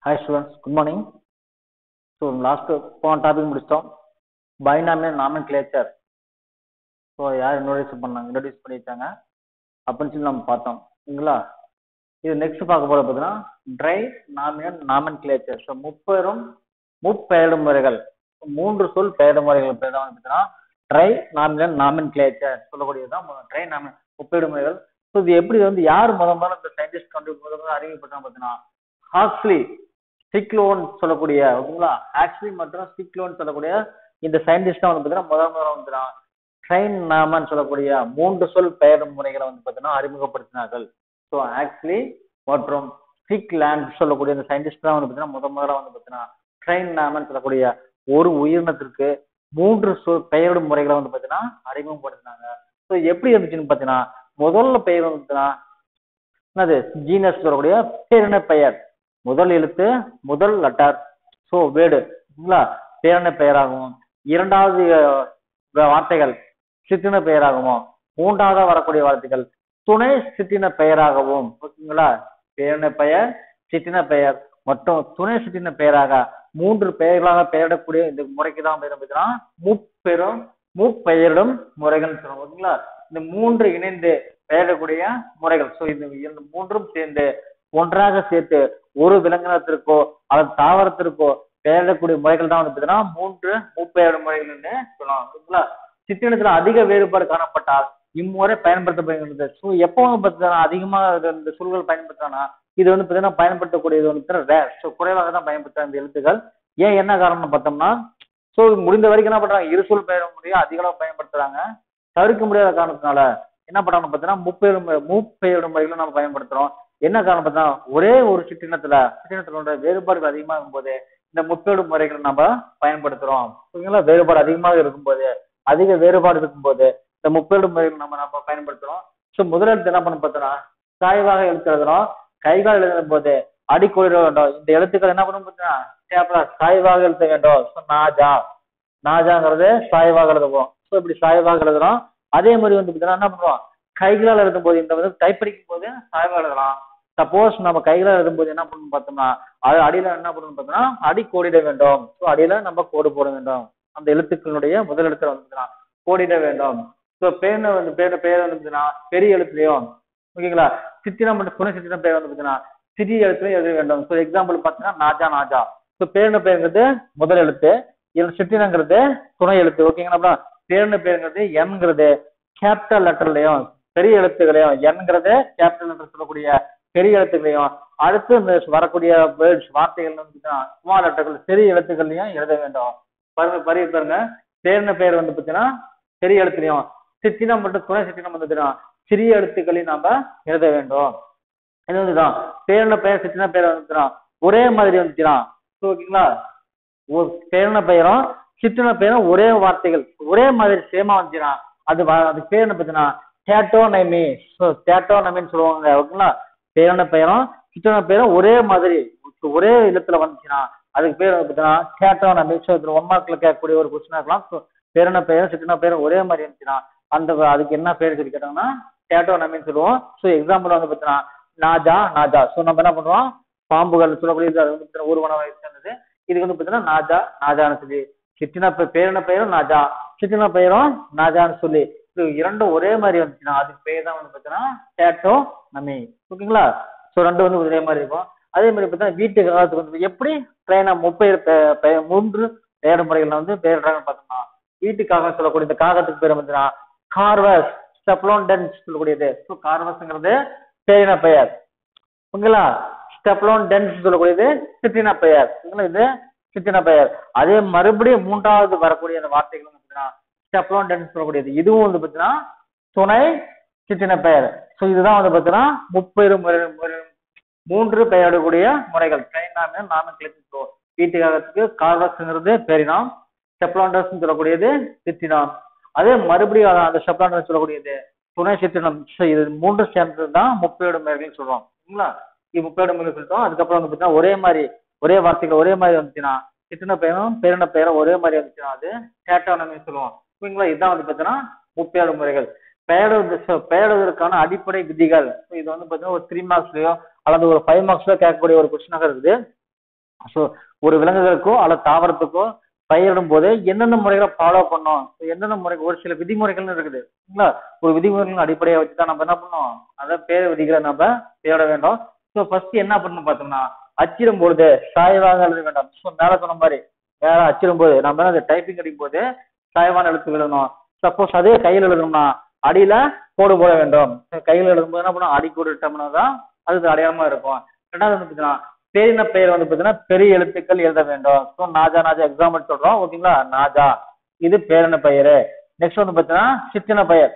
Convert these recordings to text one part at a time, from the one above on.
hi students good morning so last போன topic முடிச்சிட்டோம் binomial nomenclature so யார் introduce பண்ணாங்க இன்ட்ரோடியூஸ் பண்ணியிருக்காங்க அப்படின்னு சொல்லி நம்ம பார்த்தோம் சரிங்களா இது நெக்ஸ்ட் பார்க்க போகிறது பார்த்தீங்கன்னா ட்ரை நாமியல் நாமன் கிளேச்சர் ஸோ முப்பெரும் முப்பெயர்டு முறைகள் மூன்று சொல் பெயர்டு முறைகள் பேர் தான் வந்து பார்த்தீங்கன்னா ட்ரை நாமினல் நாமன் கிளேச்சர் சொல்லக்கூடியதுதான் ட்ரை நாமினல் முப்பெயர்டு முறைகள் ஸோ இது எப்படி வந்து யார் முத முதல்ல இந்த சயின்டிஸ்ட் கண்டு முதல் முதல்ல அறிமுகப்படுத்தாங்க பார்த்தீங்கன்னா ஹாக்ஸ்லி ஸ்டிக்லோன் சொல்லக்கூடிய ஓகேங்களா ஆக்ஸ்லி மற்றும் ஸ்டிக்லோன் சொல்லக்கூடிய இந்த சயின்டிஸ்ட் தான் வந்து பார்த்தீங்கன்னா முதல் முதல்ல வந்து ட்ரைன் நாமன் சொல்லக்கூடிய மூன்று சொல் பெயர் முறைகளை வந்து பார்த்தீங்கன்னா அறிமுகப்படுத்தினார்கள் ஸோ ஆக்ஸ்லி மற்றும் ஸ்டிக் லேண்ட் சொல்லக்கூடிய இந்த சயின்டிஸ்ட் தான் வந்து பார்த்தீங்கன்னா முத முதல்ல வந்து பார்த்தீங்கன்னா ட்ரைன் நாமன் சொல்லக்கூடிய ஒரு உயிரினத்திற்கு மூன்று சொல் பெயரிடும் முறைகளை வந்து பார்த்தீங்கன்னா அறிமுகப்படுத்தினாங்க ஸோ எப்படி இருந்துச்சுன்னு பார்த்தீங்கன்னா முதல்ல பெயர் வந்து பார்த்தீங்கன்னா என்னது ஜீனஸ் சொல்லக்கூடிய பேரின பெயர் முதல் எழுத்து முதல் லெட்டர் ஸோ வேர்டு சரிங்களா பேரின பெயராகவும் இரண்டாவது அஹ், வார்த்தைகள் சிற்றின பெயராகவும் மூன்றாவதாக வரக்கூடிய வார்த்தைகள் துணை சிற்றின பெயராகவும் ஓகேங்களா பேரின பெயர் சிற்றின பெயர் மற்றும் துணை சிற்றின பெயராக மூன்று பெயர்களாக பெயரிடக்கூடிய இந்த முறைக்கு தான் பேர் பார்த்தீங்கன்னா முப்பெரும் முப்பெயரிடும் முறைகள் சொல்லுவோம் ஓகேங்களா இந்த மூன்று இணைந்து பெயரிடக்கூடிய முறைகள் ஸோ இந்த இந்த மூன்றும் சேர்ந்து ஒன்றாக சேர்த்து ஒரு விலங்கினத்திற்கோ அல்லது தாவரத்திற்கோ பெயரிடக்கூடிய முறைகள் தான் வந்து பார்த்தீங்கன்னா மூன்று முப்பெயரிடும் முறைகள் என்று சொல்லலாம் ஓகேங்களா சிற்றினத்துல அதிக வேறுபாடு காணப்பட்டால் இம்முறை பயன்படுத்தப்படுகிறது ஸோ எப்போ வந்து பார்த்தீங்கன்னா அதிகமாக இது- இந்த சொல்கள் பயன்படுத்தினா இது வந்து பார்த்தீங்கன்னா பயன்படுத்தக்கூடியது வந்து ரேர் ஸோ குறைவாக தான் பயன்படுத்துற இந்த எழுத்துக்கள் ஏன் என்ன காரணம்னு பார்த்தோம்னா ஸோ முடிந்த வரைக்கும் என்ன பண்றாங்க இரு சொல் பெயர் முறையை அதிக அளவு பயன்படுத்துறாங்க தவிர்க்க முடியாத காரணத்தினால என்ன பண்றாங்க பார்த்தீங்கன்னா முப்பெயரும் முப்பெயரும் முறைகளை நம்ம பயன்படுத்துறோம் என்ன காரணம் பார்த்தா ஒரே ஒரு சிற்றினத்துல சிற்றினத்தினோட வேறுபாடுகள் அதிகமாக இருக்கும்போது இந்த முப்பெயரும் முறைகளை நம்ம பயன்படுத்துறோம் ஓகேங்களா வேறுபாடு அதிகமாக இருக்கும்போது அதிக வேறுபாடு இருக்கும்போது இந்த முப்பெயரும் முறைகள் நம்ம நம்ம பயன்படுத்துறோம் ஸோ முதலெழுத்து என்ன பண்ண பார்த்தோம்னா சாய்வாக எழுத்து எழுதுறோம் கைகால் எழுதும் போது அடிக்கோடு வேண்டும் இந்த எழுத்துக்கள் என்ன பண்ணணும் பார்த்தீங்கன்னா டேப்ல சாய்வாக எழுத வேண்டும் ஸோ நாஜா நாஜாங்கிறது சாய்வாக எழுதுவோம் ஸோ இப்படி சாய்வாக எழுதுறோம் அதே மாதிரி வந்து பார்த்தீங்கன்னா என்ன பண்ணுவோம் கைகளால் எழுதும் போது இந்த வந்து டைப்படிக்கும் போது சாய்வாக எழுதலாம் சப்போஸ் நம்ம கைகளால் எழுதும் போது என்ன பண்ணணும் பார்த்தோம்னா அது அடியில என்ன பண்ணணும் பார்த்தோம்னா அடி கோடிட வேண்டும் ஸோ அடியில நம்ம கோடு போட வேண்டும் அந்த எழுத்துக்களுடைய முதல் எழுத்துல வந்து பார்த்தீங்கன்னா கோடிட வேண்டும் ஸோ பேர் வந்து பேர் பேர் வந்து பார்த்தீங்கன்னா பெரிய எழுத்துலையும் ஓகேங்களா சித்திரம் மற்றும் துணை சித்திரம் பேர் வந்து பார்த்தீங்கன்னா சிறிய எழுத்துலையும் எழுத வேண்டும் ஸோ எக்ஸாம்பிள் பார்த்தீங்கன்னா நாஜா நாஜா ஸோ பேருன பேருங்கிறது முதல் எழுத்து இதில் சிற்றினங்கிறது துணை எழுத்து ஓகேங்களா பேருன பேருங்கிறது என்கிறது கேபிட்டல் லெட்டர்லையும் பெரிய எழுத்துக்களையும் என்கிறது கேபிட்டல் லெட்டர் சொல்லக்கூடிய பெரிய எழுத்துக்களையும் அடுத்து இந்த வரக்கூடிய வேர்ட்ஸ் வார்த்தைகள் வந்து ஸ்மால் லெட்டர்கள் சிறிய எழுத்துக்கள்லையும் எழுத வேண்டும் பாருங்க பரிய பாருங்க பேருன பேர் வந்து பார்த்தீங்கன்னா பெரிய எழுத்துலையும் சிற்றினம் மற்றும் துணை சிற்றினம் வந்து பார்த்தீங்கன்னா சிறிய எழுத்துக்களையும் நாம எழுத வேண்டும் இது வந்துதான் பேருன பெயர் சிற்றின பெயர் வந்துச்சுன்னா ஒரே மாதிரி வந்துச்சுன்னா So, ஓகேங்களா ஒரு பேருன பெயரும் சிற்றின பெயரும் ஒரே வார்த்தைகள் ஒரே மாதிரி சேமா வந்துச்சுன்னா அது வ- அது பேர் என்ன பார்த்தீங்கன்னா டேட்டோனமி ஸோ டேட்டோனமின்னு சொல்லுவாங்க ஓகேங்களா பேருன பெயரும் சிற்றின பெயரும் ஒரே மாதிரி ஒரே இடத்துல வந்துச்சுன்னா அதுக்கு பேர் வந்து பார்த்தீங்கன்னா டேட்டோனமி ஸோ இதில் ஒன் மார்க்கில் கேட்கக்கூடிய ஒரு கொஸ்டினாக இருக்கலாம் ஸோ பேருன பெயரும் சிற்றின பெயரும் ஒரே மாதிரி இருந்துச்சுன்னா அந்த அதுக்கு என்ன பேர் சொல்லி கேட்டாங்கன்னா டேட்டோனமின்னு சொல்லுவோம் ஸோ எக்ஸாம்பிள் வந்து பார்த்தீங்கன்னா நாஜா நாஜா ஸோ நம்ம என்ன பண்ணுவோம் பாம்புகள் சொல்லக்கூடியது அது வந்து பார்த்தீங்கன்னா ஊர்வன சேர்ந்தது இதுக்கு வந்து பார்த்தீங்கன்னா நாஜா நாஜான்னு சொல்லி சிற்றின பெ- பேரின பெயரும் நாஜா சிற்றின பெயரும் நாஜான்னு சொல்லி இது இரண்டும் ஒரே மாதிரி வந்துச்சுன்னா அதுக்கு பேர் தான் வந்து பார்த்தீங்கன்னா டேட்டோ நமி ஓகேங்களா ஸோ ரெண்டு வந்து ஒரே மாதிரி இருக்கும் அதே மாதிரி பார்த்தீங்கன்னா வீட்டு காலத்துக்கு வந்து எப்படி ட்ரெயினை முப்பெயர் பெ- பெயர் மூன்று பெயர் முறைகள்ல வந்து பெயர்றாங்கன்னு பார்த்தோம்னா வீட்டுக்காக சொல்லக்கூடிய இந்த காகத்துக்கு பேர் வந்துச்சுன்னா கார்வஸ் ஸ்டெப்லோண்டன்ஸ் சொல்லக்கூடியது ஸோ கார்வஸ்ங்கிறது பேரின பெயர் ஓகேங்களா ஸ்டெப்லோன் டென்ஸ் சொல்லக்கூடியது சிற்றின பெயர் ஓகேங்களா இது சிற்றின பெயர் அதே மறுபடியும் மூன்றாவது வரக்கூடிய அந்த வார்த்தைகள் வந்து பார்த்தீங்கன்னா ஸ்டெப்லோன் டென்ஸ் சொல்லக்கூடியது இதுவும் வந்து பார்த்தீங்கன்னா துணை சிற்றின பெயர் ஸோ இதுதான் வந்து பார்த்தீங்கன்னா முப்பெரும் முறை- முறை- மூன்று பெயரிடக்கூடிய முறைகள் ட்ரெயின் நாம நாம கிளப்பிக்கோ வீட்டுக்காகத்துக்கு கார்வஸ்ங்கிறது பேரினம் ஸ்டெப்லாண்டர்ஸ் சொல்லக்கூடியது சிற்றினம் அதே மறுபடியும் அத- அந்த ஸ்டெப்லாண்டர் சொல்லக்கூடியது துணை சிற்றினம் ஸோ இது மூன்று சேர்ந்தது தான் முப்பேடு முறைகள்னு சொல்றோம் சரிங்களா இது முப்பேடு முறை சொல்லிட்டோம் அதுக்கப்புறம் வந்து பார்த்தீங்கன்னா ஒரே மாதிரி ஒரே வார்த்தைகள் ஒரே மாதிரி வந்துச்சுன்னா சிற்றின பெயரும் பேரின பெயரும் ஒரே மாதிரி வந்துச்சுன்னா அது டேட்டானமி சொல்லுவோம் சரிங்களா இதுதான் வந்து பார்த்தீங்கன்னா முப்பேடு முறைகள் பெயர்வது பெயர்வதற்கான அடிப்படை விதிகள் So இது வந்து பார்த்தீங்கன்னா ஒரு த்ரீ மார்க்ஸ்லயோ அல்லது ஒரு ஃபைவ் மார்க்ஸ்லயோ கேட்கக்கூடிய ஒரு கொஸ்டினாக இருக்குது ஸோ ஒரு விலங்குகளுக்கோ அல்லது தாவரத்துக்கோ பயிரிடும் போது எந்தெந்த முறைகளை ஃபாலோ பண்ணோம் எந்தெந்த முறை ஒரு சில விதிமுறைகள்னு இருக்குது சரிங்களா ஒரு விதிமுறைகளின் அடிப்படையை வச்சு தான் நம்ம என்ன பண்ணோம் அதை பேர் விதிகளை நம்ம தேட வேண்டும் ஸோ ஃபர்ஸ்ட் என்ன பண்ணணும் பார்த்தோம்னா அச்சிடும் பொழுது சாய்வாக எழுத வேண்டாம் ஸோ மேலே சொன்ன மாதிரி வேற அச்சிடும் போது நம்ம அதை டைப்பிங் அடிக்கும் போது சாய்வான எழுத்து எழுதணும் சப்போஸ் அதே கையில் எழுதணும்னா அடியில கோடு போட வேண்டும் கையில் எழுதும்போது என்ன பண்ணும் அடி கோடு இட்டோம்னா தான் அது அடையாளமா இருக்கும் ரெண்டாவது வந்து பார்த்தீங்கன்னா பேரின பெயர் வந்து பார்த்தீங்கன்னா பெரிய எழுத்துக்கள் எழுத வேண்டும் ஸோ நாஜா நாஜா எக்ஸாம்பிள் சொல்றோம் ஓகேங்களா நாஜா இது பேரின பெயர் நெக்ஸ்ட் வந்து பார்த்தீங்கன்னா சிற்றின பெயர்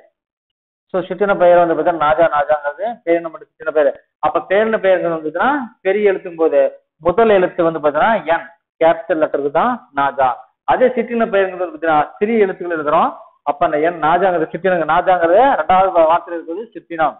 ஸோ சிற்றின பெயர் வந்து பார்த்தீங்கன்னா நாஜா நாஜாங்கிறது பேரின மட்டும் சிற்றின பெயர் அப்ப பேரின பெயர்கள் வந்து பார்த்தீங்கன்னா பெரிய எழுத்தும் போது முதல் எழுத்து வந்து பார்த்தீங்கன்னா என் கேபிட்டல் லெட்டருக்கு தான் நாஜா அதே சிற்றின பெயர்கள் வந்து பார்த்தீங்கன்னா சிறிய எழுத்துக்கள் எழுதுறோம் அப்ப அந்த என் நாஜாங்கிறது சிற்றினங்க நாஜாங்கிறது ரெண்டாவது வார்த்தை இருக்கிறது சிற்றினம்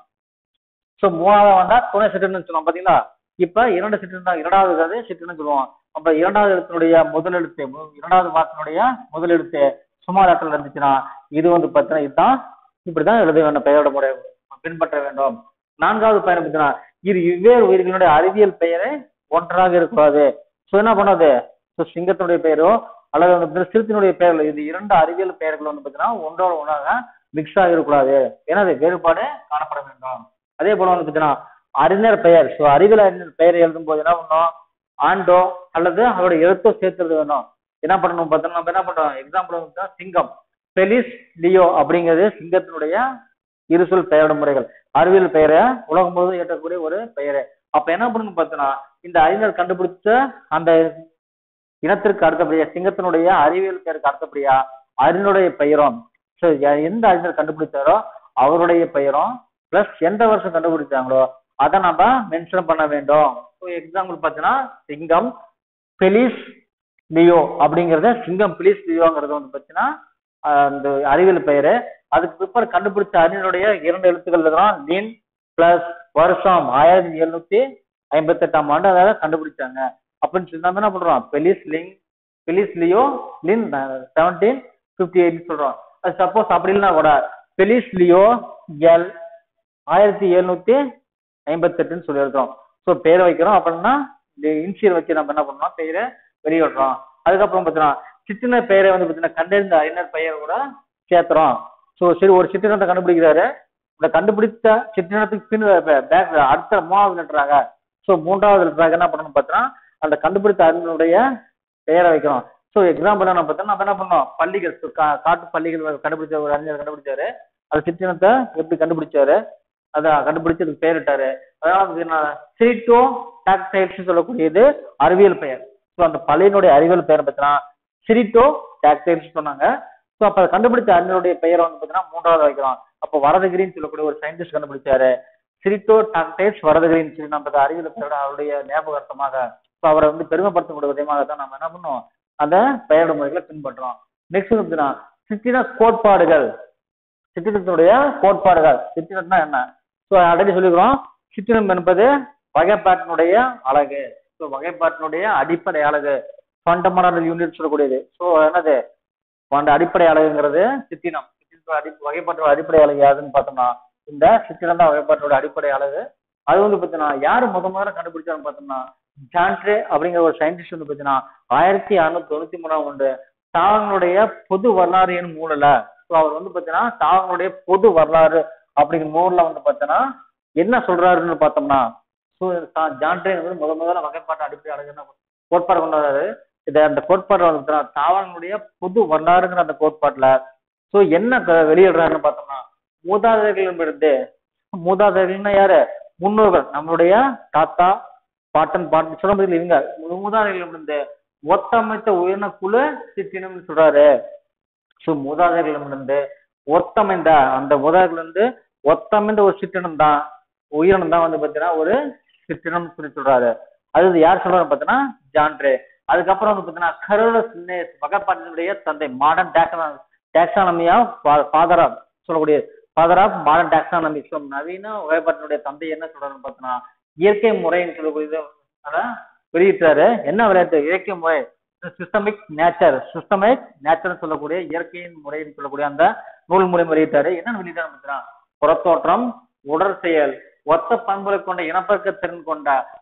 ஸோ மூணாவது வந்தா துணை சிற்றினம் சொல்லுவோம் பாத்தீங்களா இப்ப இரண்டு சிற்றினம் தான் இரண்டாவது இருக்கிறது சிற்றினம் சொல்லுவோம் அப்ப இரண்டாவது எழுத்தினுடைய முதல் எழுத்து மு- இரண்டாவது வார்த்தையினுடைய முதல் எழுத்து சுமார் ஆற்றல் இருந்துச்சுன்னா இது வந்து பார்த்தீங்கன்னா இதுதான் இப்படிதான் எழுத வேண்டும் பெயரோட முறை பின்பற்ற வேண்டும் நான்காவது பயணம் பார்த்தீங்கன்னா இரு வெவ்வேறு உயிர்களுடைய அறிவியல் பெயரே ஒன்றாக இருக்கக்கூடாது ஸோ என்ன பண்ணாது ஸோ சிங்கத்தினுடைய பெயரோ அல்லது வந்து பார்த்தீங்கன்னா சிறுத்தினுடைய பெயர்கள் இது இரண்டு அறிவியல் பெயர்கள் வந்து பார்த்தீங்கன்னா ஒன்றோட ஒன்றாக மிக்ஸ் ஆக இருக்கக்கூடாது ஏன்னா அது வேறுபாடு காணப்பட வேண்டும் அதே போல வந்து பார்த்தீங்கன்னா அறிஞர் பெயர் ஸோ அறிவியல் அறிஞர் பெயரை எழுதும் போது என்ன பண்ணணும் ஆண்டோ அல்லது அவருடைய எழுத்தோ சேர்த்து எழுத வேணும் என்ன பண்ணணும் பார்த்தோம்னா நம்ம என்ன பண்றோம் எக்ஸாம்பிள் வந்து சிங்கம் பெலிஸ் லியோ அப்படிங்கிறது சிங்கத்தினுடைய இருசொல் பெயரிட முறைகள் அறிவியல் பெயரை உலகம் முழுவதும் ஏற்றக்கூடிய ஒரு பெயரு அப்ப என்ன பண்ணணும் பார்த்தோன்னா இந்த அறிஞர் கண்டுபிடிச்ச அந்த இனத்திற்கு அடுத்தபடியா சிங்கத்தினுடைய அறிவியல் பெயருக்கு அடுத்தபடியா அறிஞருடைய பெயரும் ஸோ எந்த அறிஞர் கண்டுபிடிச்சாரோ அவருடைய பெயரும் பிளஸ் எந்த வருஷம் கண்டுபிடிச்சாங்களோ அதை நம்ம மென்ஷன் பண்ண வேண்டும் ஸோ எக்ஸாம்பிள் பார்த்தீங்கன்னா சிங்கம் பெலிஸ் லியோ அப்படிங்கறத சிங்கம் பிலிஸ் லியோங்கிறது வந்து பார்த்தீங்கன்னா ஆஹ் அந்த அறிவியல் பெயரு அதுக்கு பிற்பாடு கண்டுபிடிச்ச அறிஞருடைய இரண்டு எழுத்துக்கள் தான் லின் பிளஸ் வருஷம் ஆயிரத்தி எழுநூத்தி ஐம்பத்தி எட்டாம் ஆண்டு அதாவது கண்டுபிடிச்சாங்க அப்படின்னு சொல்லி நம்ம என்ன பண்றோம் பெலிஸ் லிங் Felis leo Linn seventeen fifty eight சொல்றோம் அது சப்போஸ் அப்படி இல்லைன்னா கூட பெலிஸ் லியோ எல் ஆயிரத்தி எழுநூத்தி ஐம்பத்தெட்டுன்னு சொல்லி இருக்கிறோம் ஸோ பேர் வைக்கிறோம் அப்படின்னா இந்த இன்சியல் வச்சு நம்ம என்ன பண்ணோம் பெயரை வெளியிடுறோம் அதுக்கப்புறம் பார்த்தீங்கன்னா சிற்றின பெயரை வந்து பார்த்தீங்கன்னா கண்டறிந்த அறிஞர் பெயர் கூட சேர்த்துறோம் ஸோ சரி ஒரு சிற்றினத்தை கண்டுபிடிக்கிறாரு இந்த கண்டுபிடித்த சிற்றினத்துக்கு பின் பேக் அடுத்த மூணாவது லெட்டராக ஸோ மூன்றாவது லெட்டராக என்ன பண்ணணும் பார்த்தீங்கன்னா அந்த கண்டுபிடித்த அறிஞருடைய பெயரை வைக்கிறோம் ஸோ எக்ஸாம்பிள் என்ன பார்த்தோம்னா நம்ம என்ன பண்ணோம் பள்ளிகள் so கா- காட்டு பள்ளிகள் கண்டுபிடிச்ச ஒரு அறிஞர் கண்டுபிடிச்சாரு அது சிற்றினத்தை எப்படி கண்டுபிடிச்சாரு அதான் கண்டுபிடிச்சு அதுக்கு பெயரிட்டாரு அதனால வந்து என்ன சிரிட்டோ டாக்டைல்ஸ் சொல்லக்கூடியது அறிவியல் பெயர் ஸோ அந்த பள்ளியினுடைய அறிவியல் பெயர் பார்த்தீங்கன்னா சிரிட்டோ டாக்டைல்ஸ் சொன்னாங்க ஸோ அப்போ அதை கண்டுபிடிச்ச அறிஞருடைய பெயரை வந்து பார்த்தீங்கன்னா மூன்றாவது வைக்கிறோம் அப்போ வரதகிரின்னு சொல்லக்கூடிய ஒரு சயின்டிஸ்ட் கண்டுபிடிச்சாரு சிரிட்டோ டாக்டைல்ஸ் வரதகிரின்னு சொல்லி நம்ம அந்த அறிவியல் பெயரோட அவருடைய ஞாபகார்த்தமாக ஸோ அவரை வந்து பெருமைப்படுத்தக்கூடிய விதமாக தான் நம்ம என்ன பண்ணோம் அந்த பெயரோட முறைகளை பின்பற்றோம் நெக்ஸ்ட் வந்து பார்த்தீங்கன்னா சித்தின கோட்பாடுகள் சிற்றினத்தினுடைய கோட்பாடுகள் சிற்றினம்னா என்ன ஸோ ஆல்ரெடி சொல்லிக்கிறோம் சிற்றினம் என்பது வகைப்பாட்டினுடைய அழகு ஸோ வகைப்பாட்டினுடைய அடிப்படை அழகு ஃபண்டமெண்டல் யூனிட் சொல்லக்கூடியது ஸோ என்னது அந்த அடிப்படை அழகுங்கிறது சிற்றினம் சிற்றினத்தோட அடி வகைப்பாட்டோட அடிப்படை அழகு யாருன்னு பார்த்தோம்னா இந்த சிற்றினம் தான் வகைப்பாட்டோட அடிப்படை அழகு அது வந்து பார்த்தீங்கன்னா யார் முத முதல்ல கண்டுபிடிச்சாருன்னு பார்த்தோம்னா ஜான்ட்ரே அப்படிங்கிற ஒரு சயின்டிஸ்ட் வந்து பார்த்தீங்கன்னா ஆயிரத்தி அறுநூத்தி தொண்ணூத்தி மூணாம் ஆண்டு தாவங்களுடைய பொது வரலாறு எனும் நூலில் ஸோ அவர் வந்து பார்த்தீங்கன்னா தாவங்களுடைய பொது வரலாறு அப்படிங்கிற நூலில் வந்து பார்த்தீங்கன்னா என்ன சொல்றாருன்னு பார்த்தோம்னா ஸோ ஜான்ட்ரே வந்து முத முதல்ல வகைப்பாட்டு அடிப்படை அழகுன்னு கோட்பாடு கொண்டாடுறாரு இதை அந்த கோட்பாடு வந்து பார்த்தீங்கன்னா தாவங்களுடைய பொது வரலாறுங்கிற அந்த கோட்பாட்டில் ஸோ என்ன க- வெளியிடுறாருன்னு பார்த்தோம்னா மூதாதையர்களிடமிருந்து மூதாதையர்கள்னா யாரு முன்னோர்கள் நம்மளுடைய தாத்தா பாட்டன் பாட்டன் சொல்ல முடியல இவங்க மூதாதையர்களிடமிருந்து ஒத்தமைத்த உயர்ந்த குழு சிற்றினம்னு சொல்றாரு ஸோ மூதாதையர்களிடமிருந்து ஒத்தமைந்த அந்த மூதாதையர்களிருந்து ஒத்தமைந்த ஒரு சிற்றினம் தான் உயிரினம் தான் வந்து பார்த்தீங்கன்னா ஒரு சிற்றினம் சொல்லி சொல்றாரு அது யார் சொல்றாரு பார்த்தீங்கன்னா ஜான்ட்ரே அதுக்கப்புறம் வந்து பார்த்தீங்கன்னா கரோலஸ் லின்னேஸ் வகைப்பாட்டினுடைய தந்தை மாடர்ன் டேக்ஸான டாக்ஸானமியா ஃபாதர் ஆஃப் சொல்லக்கூடிய father of modern taxonomy so நவீன வகைப்பாட்டினுடைய தந்தை என்ன சொல்றாருன்னு பார்த்தோன்னா இயற்கை முறைன்னு சொல்லக்கூடியது அதை வெளியிட்டாரு என்ன விளையாட்டு இயற்கை முறை சிஸ்டமிக் நேச்சர் சிஸ்டமிக் நேச்சர்னு சொல்லக்கூடிய இயற்கையின் முறைன்னு சொல்லக்கூடிய அந்த நூல் முறை வெளியிட்டாரு என்னன்னு வெளியிட்டாரு பார்த்தீங்கன்னா புறத்தோற்றம் உடற் செயல் ஒத்த பண்புகளை கொண்ட இனப்பெருக்க திறன் கொண்ட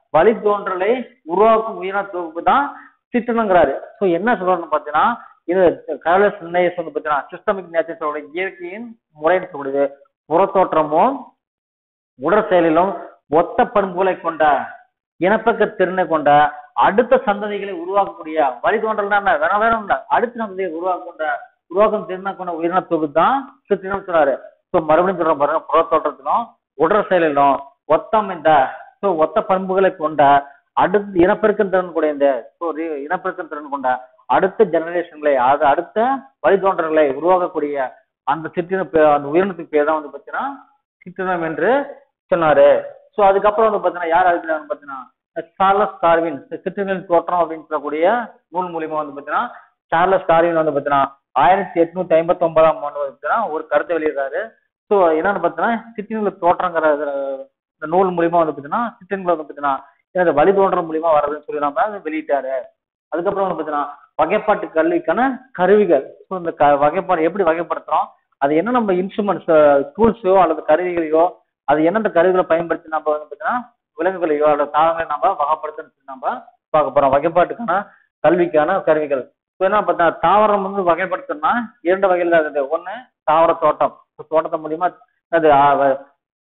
வழித்தோன்றலை உருவாக்கும் உயிரின தொகுப்பு தான் சிற்றினங்கிறாரு ஸோ என்ன சொல்றோம்னு பார்த்தீங்கன்னா இது கரலஸ் நிர்ணயஸ் வந்து பார்த்தீங்கன்னா சிஸ்டமிக் நேச்சர் சொல்ற இயற்கையின் முறைன்னு சொல்லுது புறத்தோற்றமும் உடற் செயலிலும் ஒத்த பண்புகளை கொண்ட இனப்பக்க திறனை கொண்ட அடுத்த சந்ததிகளை உருவாக்கக்கூடிய வழித்தோன்றல்னா என்ன வேற வேற இல்ல அடுத்த சந்ததியை உருவாக்க உருவாக்கும் திறனை கொண்ட உயிரின தொகுப்பு தான் சிற்றினம் சொல்றாரு ஸோ மறுபடியும் சொல்ற பாருங்க புறத்தோற்றத்திலும் உடற் செயலிலும் ஒத்தம் இந்த ஸோ ஒத்த பண்புகளை கொண்ட அடுத்த இனப்பெருக்கம் திறன் கூடிய இந்த ஸோ இனப்பெருக்கம் திறன் கொண்ட அடுத்த ஜெனரேஷன்களை அது அடுத்த வழித்தோன்றல்களை உருவாக்கக்கூடிய அந்த சிற்றின பே- அந்த உயிரினத்துக்கு பேர் தான் வந்து பார்த்தீங்கன்னா சிற்றினம் என்று சொன்னாரு ஸோ அதுக்கப்புறம் வந்து பார்த்தீங்கன்னா யார் அழைக்கிறாங்க பார்த்தீங்கன்னா சார்லஸ் டார்வின் சிற்றினின் தோற்றம் அப்படின்னு சொல்லக்கூடிய நூல் மூலியமா வந்து பார்த்தீங்கன்னா சார்லஸ் டார்வின் வந்து பார்த்தீங்கன்னா ஆயிரத்தி எட்நூத்தி ஐம்பத்தி ஒன்பதாம் ஆண்டு வந்து பார்த்தீங்கன்னா ஒரு கருத்தை வெளியிடுறாரு ஸோ என்னன்னு பார்த்தீங்கன்னா சிற்றினில் தோற்றங்கிற இதுல இந்த நூல் மூலியமா வந்து பார்த்தீங்கன்னா சிற்றின்கள் வந்து பார்த்தீங்கன்னா இந்த வழிதோன்றல் மூலியமா வர்றதுன்னு சொல்லி நம்ம அதை வெளியிட்டாரு அதுக்கப்புறம் வந்து பார்த்தீங்கன்னா வகைப்பாட்டு கல்விக்கான கருவிகள் ஸோ இந்த க வகைப்பாடு எப்படி வகைப்படுத்துறோம் அது என்ன நம்ம இன்ஸ்ட்ருமெண்ட்ஸ் டூல்ஸோ அல்லது கருவிகளையோ அது எந்தெந்த கருவிகளை பயன்படுத்தி நம்ம வந்து பார்த்தீங்கன்னா விலங்குகளையோ அல்லது தாவரங்களை நம்ம வகைப்படுத்தணும்னு சொல்லி நம்ம பார்க்க போறோம் வகைப்பாட்டுக்கான கல்விக்கான கருவிகள் இப்போ என்ன பார்த்தா தாவரம் வந்து வகைப்படுத்தணும்னா இரண்டு வகையில் தான் இருக்குது ஒன்று தாவர தோட்டம் இப்போ தோட்டத்தை மூலியமா அது ஆ-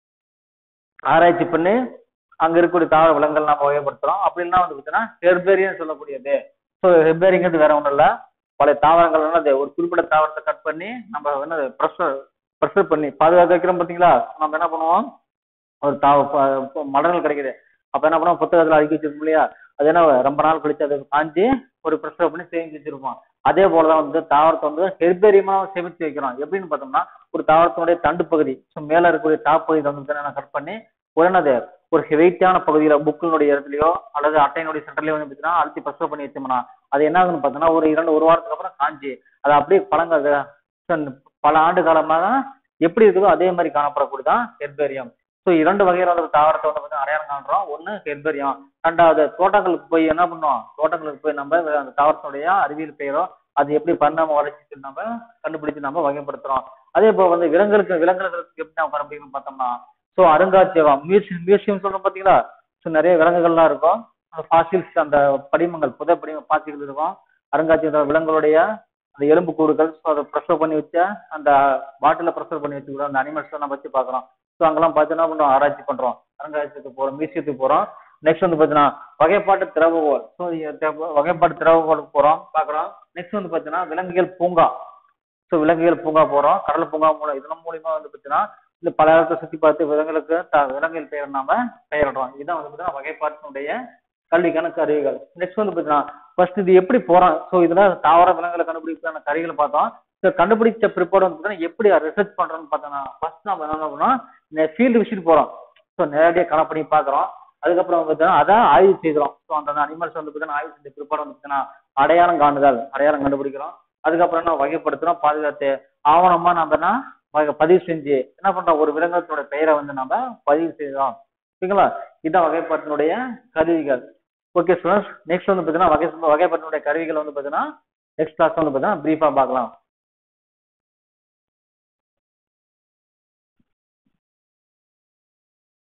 ஆராய்ச்சி பண்ணி அங்க இருக்கக்கூடிய தாவர விலங்குகள் நம்ம வகைப்படுத்துறோம் அப்படின்னா வந்து பார்த்தீங்கன்னா ஹெர்பேரியன் சொல்லக்கூடியது ஸோ ஹெர்பேரிங்கிறது வேற ஒன்றும் இல்லை பழைய தாவரங்கள் என்னது ஒரு குறிப்பிட்ட தாவரத்தை கட் பண்ணி நம்ம என்னது ப்ரெஷர் ப்ரெஷர் பண்ணி பாதுகாக்க வைக்கிறோம் பார்த்தீங்களா நம்ம என்ன பண்ணுவோம் ஒரு தாவ ப- ப- மடங்கள் கிடைக்குது அப்ப என்ன பண்ணுவோம் புத்தகத்துல அடுக்கி வச்சிருப்போம் இல்லையா அது என்ன ரொம்ப நாள் கழிச்சு அதை காஞ்சி ஒரு ப்ரெஷர் பண்ணி சேமிச்சு வச்சிருப்போம் அதே போலதான் வந்து தாவரத்தை வந்து ஹெர்பேரியமா சேமிச்சு வைக்கிறோம் எப்படின்னு பார்த்தோம்னா ஒரு தாவரத்தினுடைய தண்டு பகுதி ஸோ மேல இருக்கக்கூடிய டாப் பகுதி வந்து என்ன கட் பண்ணி ஒரு என்னது ஒரு வெயிட்டான பகுதியில புக்கினுடைய இடத்துலயோ அல்லது அட்டையினுடைய சென்டர்லயோ வந்து பார்த்தீங்கன்னா அழுத்தி ப்ரெஷர் பண்ணி வச்சோம்னா அது என்ன ஆகுதுன்னு பார்த்தோம்னா ஒரு இரண்டு ஒரு வாரத்துக்கு அப்புறம் காஞ்சி அது அப்படியே பழங்க பல ஆண்டு காலமாக எப்படி இருக்குதோ அதே மாதிரி காணப்படக்கூடியதான் ஹெர்பேரியம் ஸோ இரண்டு வகையில வந்து தாவரத்தை வந்து பார்த்தீங்கன்னா அடையாளம் காண்றோம் ஒன்று ஹெர்பேரியம் ரெண்டாவது தோட்டங்களுக்கு போய் என்ன பண்ணுவோம் தோட்டங்களுக்கு போய் நம்ம அந்த தாவரத்தினுடைய அறிவியல் பெயரோ அது எப்படி பரிணாம வளர்ச்சி நம்ம கண்டுபிடிச்சு நம்ம வகைப்படுத்துறோம் அதே போல வந்து விலங்குகளுக்கு விலங்குகளுக்கு எப்படி நம்ம கண்டுபிடிக்கணும்னு பார்த்தோம்னா ஸோ அருங்காட்சியகம் மியூசியம் மியூசியம் சொல்றோம் பார்த்தீங்களா ஸோ நிறைய விலங்குகள்லாம் இருக்கும் ஃபாசில்ஸ் அந்த படிமங்கள் புதை படிம பாசிகள் இருக்கும் அருங்காட்சியகம் விலங்குகளுடைய அந்த எலும்பு கூடுகள் ஸோ அதை ப்ரெஷர் பண்ணி வச்ச அந்த பாட்டில ப்ரெஷர் பண்ணி வச்சுக்கிறோம் அந்த அனிமல்ஸ் நம்ம வச்சு பார்க்குறோம் ஸோ அங்கெல்லாம் பார்த்து என்ன பண்ணுறோம் ஆராய்ச்சி பண்ணுறோம் அருங்காட்சியத்துக்கு போகிறோம் மியூசியத்துக்கு போகிறோம் நெக்ஸ்ட் வந்து பார்த்தீங்கன்னா வகைப்பாட்டு திறவுகோல் ஸோ வகைப்பாட்டு திறவுகோலுக்கு போகிறோம் பார்க்குறோம் நெக்ஸ்ட் வந்து பார்த்தீங்கன்னா விலங்கியல் பூங்கா ஸோ விலங்கியல் பூங்கா போகிறோம் கடல் பூங்கா மூலம் இதன் மூலியமா வந்து பார்த்தீங்கன்னா இந்த பல இடத்தை சுற்றி பார்த்து விலங்குகளுக்கு த- விலங்கியல் பெயர் நாம பெயரிடுறோம் இதுதான் வந்து பார்த்தீங்கன்னா வகைப்பாட்டினுடைய கல்விக்கான கருவிகள் நெக்ஸ்ட் வந்து பார்த்தீங்கன்னா ஃபர்ஸ்ட் இது எப்படி போறோம் ஸோ இதுல தாவர விலங்குகளை கண்டுபிடிக்கான கருவிகளை பார்த்தோம் ஸோ கண்டுபிடிச்ச பிற்பாடு வந்து பார்த்தீங்கன்னா எப்படி ரிசர்ச் பண்றோம்னு பார்த்தோம்னா ஃபர்ஸ்ட் நம்ம என்ன பண்ணோம் இந்த ஃபீல்டு விசிட் போறோம் ஸோ நேரடியாக கணக்கு பண்ணி பார்க்குறோம் அதுக்கப்புறம் வந்து பார்த்தீங்கன்னா அதை ஆய்வு செய்கிறோம் ஸோ அந்த அனிமல்ஸ் வந்து பார்த்தீங்கன்னா ஆய்வு செஞ்ச பிற்பாடு வந்து பார்த்தீங்கன்னா அடையாளம் காணுதல் அடையாளம் கண்டுபிடிக்கிறோம் அதுக்கப்புறம் என்ன வகைப்படுத்துறோம் பாதுகாத்து ஆவணமா நம்ம என்ன வகை- பதிவு செஞ்சு என்ன பண்றோம் ஒரு விலங்கத்தோட பெயரை வந்து நம்ம பதிவு செய்யறோம் ஓகேங்களா இதான் வகைப்பாட்டினுடைய கருவிகள் ஓகே ஸ்டூடெண்ட்ஸ் நெக்ஸ்ட் வந்து பார்த்தீங்கன்னா வகை வகைப்பாட்டினுடைய கருவிகள் வந்து பார்த்தீங்கன்னா நெக்ஸ்ட் கிளாஸ் வந்து பார்த்தீங்கன்னா பிரீஃபாக பார்க்கலாம்